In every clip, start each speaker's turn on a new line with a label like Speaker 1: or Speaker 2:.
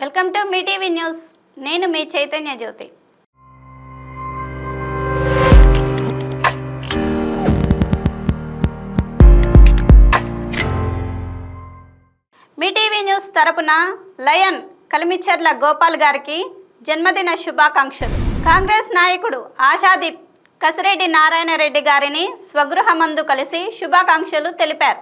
Speaker 1: Welcome to Mee TV news నేను మీ Chaitanya Jyothi Mee TV news తరపున లయన్ కలిమిచెర్ల గోపాల్ గారికి జన్మదిన శుభాకాంక్షలు కాంగ్రెస్ నాయకుడు ఆశాదీప్ కసిరెడ్డి నారాయణ రెడ్డి గారిని స్వగృహమందు కలిసి శుభాకాంక్షలు తెలిపారు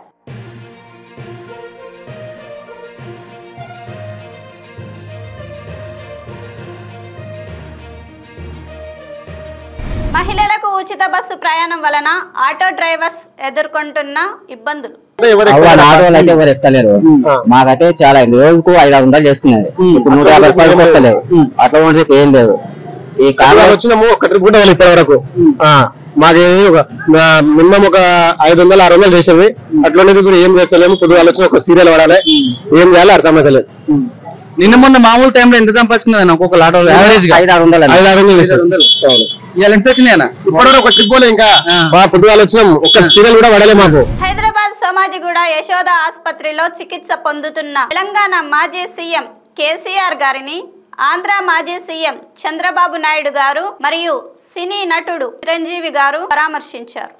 Speaker 1: మహిళలకు ఉచిత బస్సు ప్రయాణం వలన ఆటో డ్రైవర్స్ ఎదుర్కొంటున్న ఇబ్బందులు
Speaker 2: ఎవరు
Speaker 3: అవ్వ
Speaker 2: ఎక్కువ
Speaker 3: ఆటోలు అయితే ఎవరు ఎక్కలేరు
Speaker 2: ఆ.
Speaker 3: మాకైతే చాలా అయింది రోజుకు ఐదు ఆరు వందలు చేసుకునేది
Speaker 2: ఉమ్.
Speaker 3: ఇప్పుడు నూట యాభై రూపాయలు వస్తలేవు
Speaker 2: ఉమ్.
Speaker 3: అట్లా ఉండేది ఏం లేదు ఈ
Speaker 2: కాంగ్రెస్
Speaker 3: కాంగ్రెస్
Speaker 2: వచ్చినాము ఒక ట్రిప్ కూడా వాళ్ళు ఇప్పటి వరకు ఆ, మాది ఒక మినిమం ఒక ఐదు వందలు ఆరు వందలు చేసేవి అట్లనే ఇప్పుడు ఏం చేస్తలేము పొద్దుగాల వచ్చిన ఒక సీరియల్ పడాలి ఏం చేయాలో అర్థమైతలేదు
Speaker 4: నిన్న మొన్న మామూలు టైంలో ఎంత సంపాదించుకున్నది ఒక్కొక్క లాటో యావరేజ్ గా
Speaker 3: ఐదు ఆరు వందలు
Speaker 2: ఐదు ఆరు వందలు చేసాం
Speaker 4: ఇవాళ ఎంత వచ్చినాయన
Speaker 2: ఇప్పటి ఒక ట్రిప్ పోలే ఇంకా
Speaker 4: ఆ.
Speaker 2: మా పొద్దుగాల వచ్చినాం ఒక సీరియల్ కూడా పడలే మాకు
Speaker 1: హైదరాబాద్ సోమాజిగూడ యశోద ఆసుపత్రిలో చికిత్స పొందుతున్న తెలంగాణ మాజీ సీఎం కేసీఆర్ గారిని ఆంధ్ర మాజీ సీఎం చంద్రబాబు నాయుడు గారు మరియు సినీ నటుడు చిరంజీవి గారు పరామర్శించారు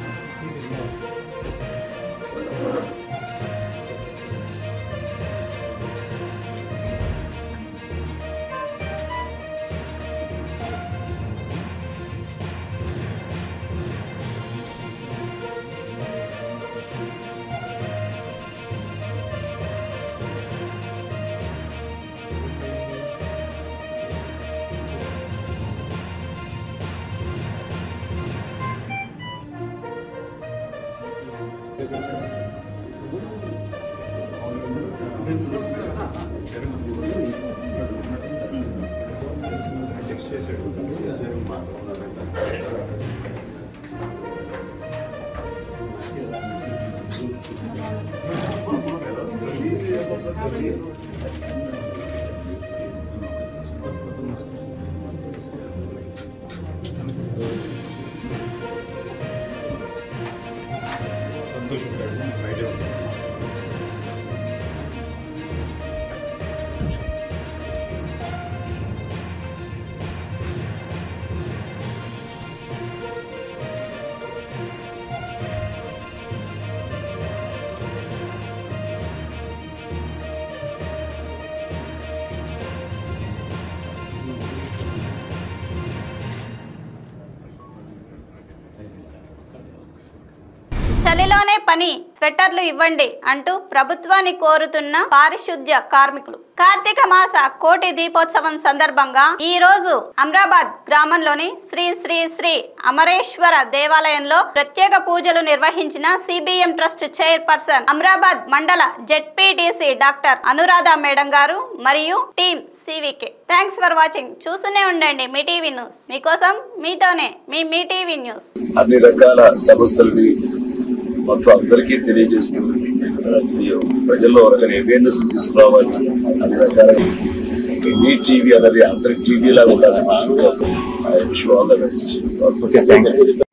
Speaker 1: చలిలోనే పని స్వెటర్లు ఇవ్వండి అంటూ ప్రభుత్వాన్ని కోరుతున్న పారిశుద్ధ్య కార్మికులు కార్తీక మాస కోటి దీపోత్సవం సందర్భంగా ఈ రోజు అమ్రాబాద్ గ్రామంలోని శ్రీ శ్రీ శ్రీ అమరేశ్వర దేవాలయంలో ప్రత్యేక పూజలు నిర్వహించిన సిబిఎం ట్రస్ట్ చైర్పర్సన్ అమ్రాబాద్ మండల ZPTC doctor Anuradha madam garu మరియు team CVK thanks for watching చూస్తూనే ఉండండి మీ టీవీ న్యూస్ మీకోసం మీతోనే మీ మీ టీవీ న్యూస్
Speaker 5: అన్ని రకాల సమస్యలని మొత్తం అందరికీ తెలియజేస్తూ ఇది ప్రజల్లో ఒక అవేర్నెస్ తీసుకురావాలి అన్ని రకాల మీ టీవీ అనేది అందరి టీవీ లాగా ఉండాలి I wish all the best